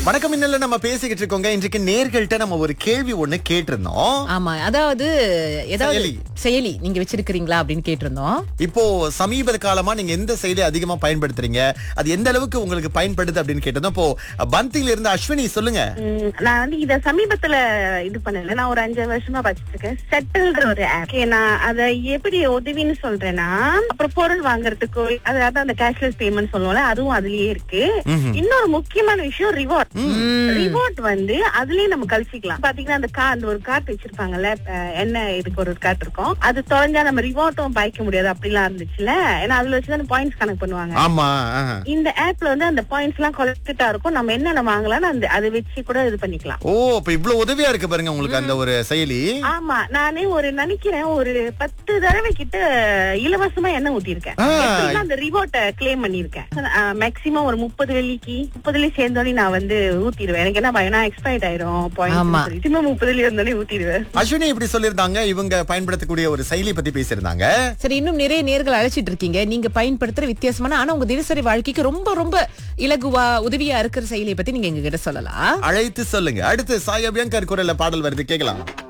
வணக்கம் இன்னல நம்ம பேசிக்கிட்டு இருக்கோங்க இன்றைக்கு நேர்கள்ட்ட நம்ம ஒரு கேள்வி ஒண்ணு கேட்டிருந்தோம் ஆமா அதாவது ஏதாவது செயலி. செயலி நீங்க வச்சிருக்கிறீங்களா அப்படின்னு கேட்டிருந்தோம் இப்போ சமீப காலமா நீங்க எந்த செயலி அதிகமா பயன்படுத்துறீங்க அது எந்த அளவுக்கு உங்களுக்கு பயன்படுது அப்படின்னு கேட்டதும் இப்போ பந்தியில இருந்து அஸ்வினி சொல்லுங்க ம், நான் வந்து இத சமீபத்துல இது பண்ணல நான் ஒரு அஞ்சு வருஷமா படிச்சிட்டு இருக்கேன் செட்டில்ன்ற ஒரு ஆப் நான் அத எப்படி உதவின்னு சொல்றேன்னா அப்புறம் பொருள் வாங்குறதுக்கோ அதாவது அந்த கேஷ்லெஸ் பேமெண்ட் சொல்லுவோம்ல அதுவும் அதுலயே இருக்கு இன்னொரு முக்கியமான விஷயம் ரிவார்ட் ரிவார்ட் வந்து அதுலயே நம்ம கழிச்சிக்கலாம் பாத்தீங்கன்னா அந்த கா அந்த ஒரு கார்டு வச்சிருப்பாங்கல்ல அஹ், என்ன இதுக்கு ஒரு கார்டு இருக்கும் அது தொலைஞ்சா நம்ம ரிவார்ட்டும் பாய்க்க முடியாது அப்படிலாம் இருந்துச்சுல ஏன்னா அதுல வச்சுதான் பாயிண்ட்ஸ் கணக்கு பண்ணுவாங்க ஆமா ஆஹா. இந்த ஆப்ல வந்து அந்த பாயிண்ட்ஸ் எல்லாம் கொலெக்டா இருக்கும் நம்ம என்னென்ன வாங்கலாம் அந்த அதை வச்சு கூட இது பண்ணிக்கலாம் ஓ இப்ப இவ்வளவு உதவியா இருக்கு பாருங்க உங்களுக்கு அந்த ஒரு செயலி ஆமா நானே ஒரு நினைக்கிறேன் ஒரு பத்து தடவை கிட்ட இலவசமா எண்ணெய் ஊத்திருக்கேன் ஆ. எப்படின்னா அந்த ரிவார்ட்ட கிளைம் பண்ணிருக்கேன் மேக்சிமம் ஒரு முப்பது வெள்ளிக்கு முப்பது வெள்ளி சேர்ந்தோடனே நான் வந்து ஊத்திடுவேன் எனக்கு என்ன பயனா எக்ஸ்பைர்ட் ஆயிரும் ஆமா. பாயிண்ட் சும்மா முப்பது வெள்ளி இருந்தோடனே ஊத்திடுவேன் அஸ்வினி இப்படி சொல்லியிருந்தாங்க இவங்க பயன்படுத்தக்கூடிய ஒரு செயலி பத்தி பேசியிருந்தாங்க சரி இன்னும் நிறைய நேர்கள் அழைச்சிட்டு இருக்கீங்க நீங்க பயன்படுத்துற வித்தியாசமான ஆனா உங்க தினசரி வாழ்க்கைக்கு ரொம்ப ரொம்ப இலகுவா உதவியா இருக்கிற செயலியை பத்தி நீங்க எங்க கிட்ட சொல்லலாம் அழைத்து சொல்லுங்க அடுத்து சாய் அபியங்கர் குரல்ல பாடல் வருது கேட்கலாம்